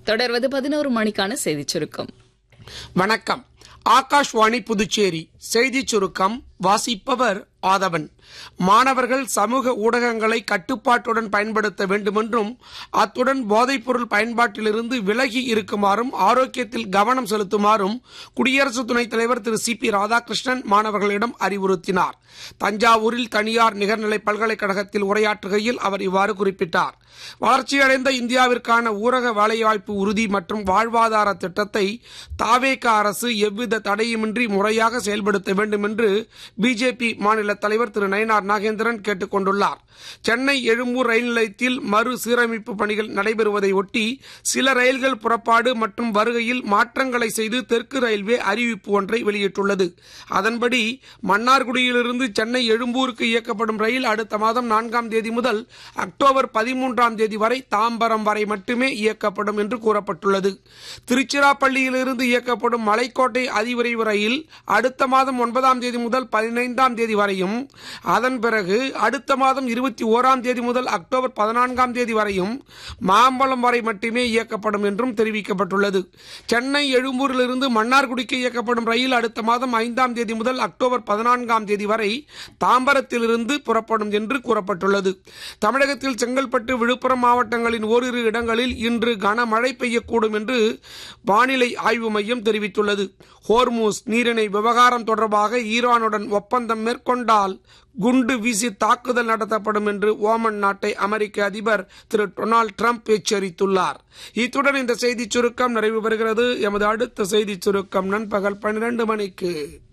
தொடர்வது பதினோரு மணிக்கான செய்திச் சுருக்கம் வணக்கம் ஆகாஷ்வாணி புதுச்சேரி செய்திச் சுருக்கம் வாசிப்பவர் ஆதவன் மாணவர்கள் சமூக ஊடகங்களை கட்டுப்பாட்டுடன் பயன்படுத்த வேண்டுமென்றும் அத்துடன் போதைப்பொருள் பயன்பாட்டிலிருந்து விலகி இருக்குமாறும் ஆரோக்கியத்தில் கவனம் செலுத்துமாறும் குடியரசு துணைத் தலைவர் திரு சி பி ராதாகிருஷ்ணன் மாணவர்களிடம் அறிவுறுத்தினார் தஞ்சாவூரில் தனியார் நிகர்நிலை பல்கலைக்கழகத்தில் உரையாற்றுகையில் அவர் இவ்வாறு குறிப்பிட்டார் வளர்ச்சியடைந்த இந்தியாவிற்கான ஊரக வேலைவாய்ப்பு உறுதி மற்றும் வாழ்வாதார திட்டத்தை தாவேக அரசு எவ்வித தடையுமின்றி முறையாக செயல்படுத்த வேண்டும் என்று பிஜேபி மாநில தலைவர் திரு நயனார் நாகேந்திரன் கேட்டுக் கொண்டுள்ளார் சென்னை எழும்பூர் ரயில் நிலையத்தில் மறு சீரமைப்பு பணிகள் நடைபெறுவதை ஒட்டி சில ரயில்கள் புறப்பாடு மற்றும் வருகையில் மாற்றங்களை செய்து தெற்கு ரயில்வே அறிவிப்பு ஒன்றை வெளியிட்டுள்ளது அதன்படி மன்னார்குடியிலிருந்து சென்னை எழும்பூருக்கு இயக்கப்படும் ரயில் அடுத்த மாதம் நான்காம் தேதி முதல் அக்டோபர் பதிமூன்றாம் தேதி வரை தாம்பரம் வரை மட்டுமே இயக்கப்படும் என்று கூறப்பட்டுள்ளது திருச்சிராப்பள்ளியிலிருந்து இயக்கப்படும் மலைக்கோட்டை அதிவிரைவு ரயில் அடுத்த மாதம் ஒன்பதாம் தேதி முதல் பதினைந்தாம் தேதி வரையும் அதன் பிறகு அடுத்த மாதம் இருபத்தி ஓராம் தேதி முதல் அக்டோபர் பதினான்காம் தேதி வரையும் மாம்பலம் வரை மட்டுமே இயக்கப்படும் என்றும் தெரிவிக்கப்பட்டுள்ளது சென்னை எழும்பூரிலிருந்து மன்னார்குடிக்கு இயக்கப்படும் ரயில் அடுத்த மாதம் ஐந்தாம் தேதி முதல் அக்டோபர் பதினான்காம் தேதி வரை தாம்பரத்திலிருந்து புறப்படும் என்று கூறப்பட்டுள்ளது தமிழகத்தில் செங்கல்பட்டு விழுப்புரம் மாவட்டங்களின் ஓரிரு இடங்களில் இன்று கனமழை பெய்யக்கூடும் என்று வானிலை ஆய்வு மையம் தெரிவித்துள்ளது ஹோர்மூஸ் நீரிணை விவகாரம் தொடர்பாக ஈரானுடன் ஒப்பந்தம் மேற்கொண்டால் குண்டு வீசி தாக்குதல் நடத்தப்படும் என்று ஓமன் நாட்டை அமெரிக்க அதிபர் திரு டொனால்டு டிரம்ப் எச்சரித்துள்ளார் இத்துடன் இந்த செய்திச் சுருக்கம் நிறைவு பெறுகிறது எமது அடுத்த செய்திச் சுருக்கம் நண்பகல் பன்னிரண்டு மணிக்கு